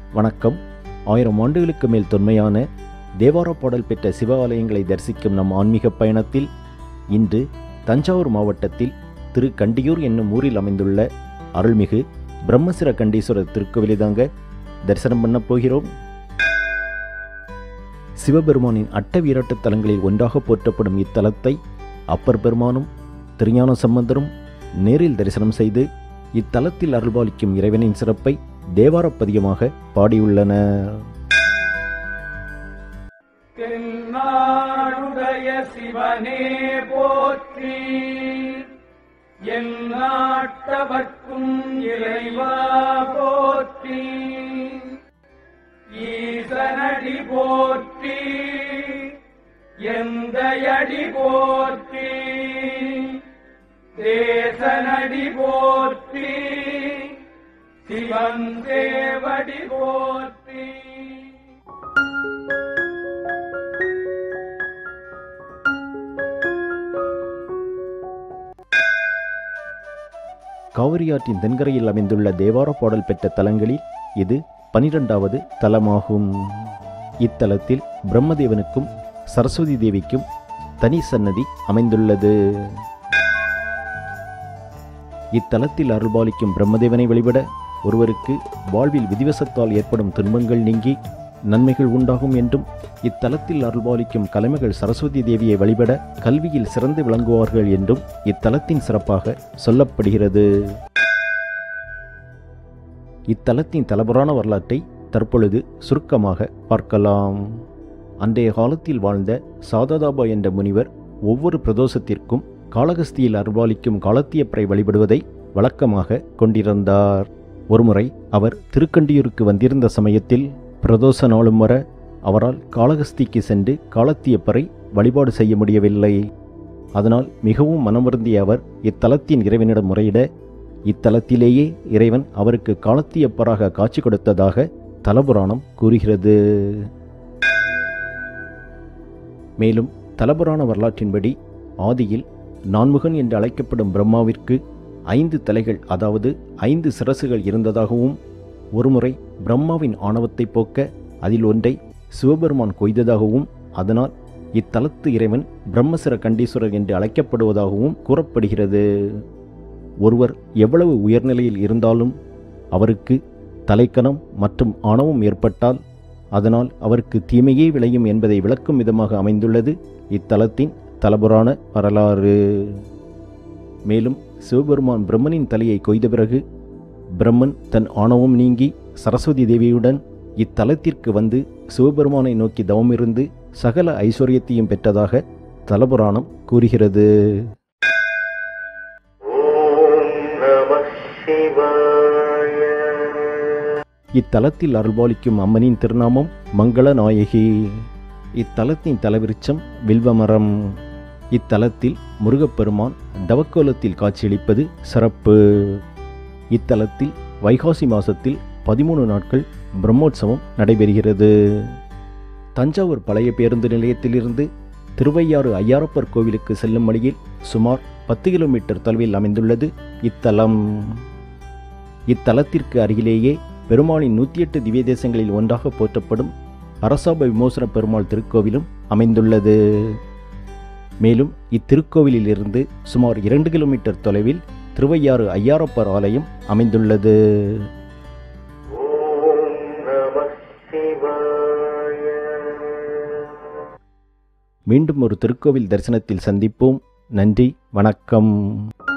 வணக்கம் ஆயிரம் ஆண்டுகளுக்கு மேல் தொன்மையான தேவார பாடல் பெற்ற சிவ ஆலயங்களை தரிசிக்கும் நம் ஆன்மீக பயணத்தில் இன்று தஞ்சாவூர் மாவட்டத்தில் திரு கண்டியூர் என்னும் ஊரில் அமைந்துள்ள அருள்மிகு பிரம்மசிர கண்டீஸ்வரர் திருக்கோவிலை தாங்க தரிசனம் பண்ண போகிறோம் சிவபெருமானின் அட்ட வீராட்டு தலங்களில் ஒன்றாக போற்றப்படும் இத்தலத்தை அப்பர் பெருமானும் திருஞான சம்பந்தரும் நேரில் தரிசனம் செய்து இத்தலத்தில் அருள்பாலிக்கும் இறைவனின் சிறப்பை தேவாரப்பதிகமாக பாடியுள்ளனர் தென்னாடுடைய சிவனே போற்றி என் நாட்டவர்க்கும் இறைவா போற்றி ஈசனடி போற்றி எந்தையடி போற்றி தேசனடி போற்றி சிவன் தேவடி போற்றி காவிரியாற்றின் தென்கரையில் அமைந்துள்ள தேவார பாடல் பெற்ற தலங்களில் இது பனிரெண்டாவது தலமாகும் இத்தலத்தில் பிரம்மதேவனுக்கும் சரஸ்வதி தேவிக்கும் தனி சன்னதி அமைந்துள்ளது இத்தலத்தில் அருள்பாலிக்கும் பிரம்மதேவனை வழிபட ஒருவருக்கு வாழ்வில் விதிவசத்தால் ஏற்படும் துன்பங்கள் நீங்கி நன்மைகள் உண்டாகும் என்றும் இத்தலத்தில் அருள்பாலிக்கும் கலைமகள் சரஸ்வதி தேவியை வழிபட கல்வியில் சிறந்து விளங்குவார்கள் என்றும் இத்தலத்தின் சிறப்பாக சொல்லப்படுகிறது இத்தலத்தின் தலபுராண வரலாற்றை தற்பொழுது சுருக்கமாக பார்க்கலாம் அன்றைய காலத்தில் வாழ்ந்த சாததாபா என்ற முனிவர் ஒவ்வொரு பிரதோஷத்திற்கும் காளகஸ்தியில் அருள்பாலிக்கும் காலத்தியப்பரை வழிபடுவதை வழக்கமாக கொண்டிருந்தார் ஒருமுறை அவர் திருக்கண்டியூருக்கு வந்திருந்த சமயத்தில் பிரதோஷ நாளும் வர அவரால் காளகஸ்திக்கு சென்று காலத்தியப்பரை வழிபாடு செய்ய முடியவில்லை அதனால் மிகவும் மனமருந்திய அவர் இத்தலத்தின் இறைவனிடம் முறையிட இத்தலத்திலேயே இறைவன் அவருக்கு காலத்தியப்பராக காட்சி கொடுத்ததாக தலபுராணம் கூறுகிறது மேலும் தலபுராண வரலாற்றின்படி ஆதியில் நான்முகன் என்று அழைக்கப்படும் பிரம்மாவிற்கு ஐந்து தலைகள் அதாவது ஐந்து சிரசுகள் இருந்ததாகவும் ஒருமுறை பிரம்மாவின் ஆணவத்தை போக்க அதில் ஒன்றை சிவபெருமான் கொய்ததாகவும் அதனால் இத்தலத்து இறைவன் பிரம்மசிர கண்டீஸ்வரர் என்று அழைக்கப்படுவதாகவும் கூறப்படுகிறது ஒருவர் எவ்வளவு உயர்நிலையில் இருந்தாலும் அவருக்கு தலைக்கணம் மற்றும் ஆணவம் ஏற்பட்டால் அதனால் அவருக்கு தீமையே விளையும் என்பதை விளக்கும் விதமாக அமைந்துள்ளது இத்தலத்தின் தலபுராண வரலாறு மேலும் சிவபெருமான் பிரம்மனின் தலையை கொய்த பிறகு பிரம்மன் தன் ஆணவம் நீங்கி சரஸ்வதி தேவியுடன் இத்தலத்திற்கு வந்து சிவபெருமானை நோக்கி தவமிருந்து சகல ஐஸ்வர்யத்தையும் பெற்றதாக தலபுராணம் கூறுகிறது ஓம் நம சிவாய இத்தலத்தில் அருள்பாலிக்கும் அம்மனின் திருநாமம் மங்களநாயகி இத்தலத்தின் தலவிருச்சம் வில்வமரம் இத்தலத்தில் முருகப்பெருமான் தவக்கோலத்தில் காட்சியளிப்பது சிறப்பு இத்தலத்தில் வைகாசி மாசத்தில் பதிமூணு நாட்கள் பிரம்மோற்சவம் நடைபெறுகிறது தஞ்சாவூர் பழைய பேருந்து நிலையத்திலிருந்து திருவையாறு ஐயாரப்பர் கோவிலுக்கு செல்லும் வழியில் சுமார் பத்து கிலோமீட்டர் தொலைவில் அமைந்துள்ளது இத்தலம் இத்தலத்திற்கு அருகிலேயே பெருமாளின் நூற்றி எட்டு திவ்ய தேசங்களில் ஒன்றாக போற்றப்படும் அரசாப விமோசன பெருமாள் திருக்கோவிலும் அமைந்துள்ளது மேலும் இத்திருக்கோவிலில் இருந்து சுமார் இரண்டு கிலோமீட்டர் தொலைவில் திருவையாறு ஐயாரப்பர் ஆலயம் அமைந்துள்ளது ஓம் நம சிவாய மீண்டும் ஒரு திருக்கோவில் தரிசனத்தில் சந்திப்போம் நன்றி வணக்கம்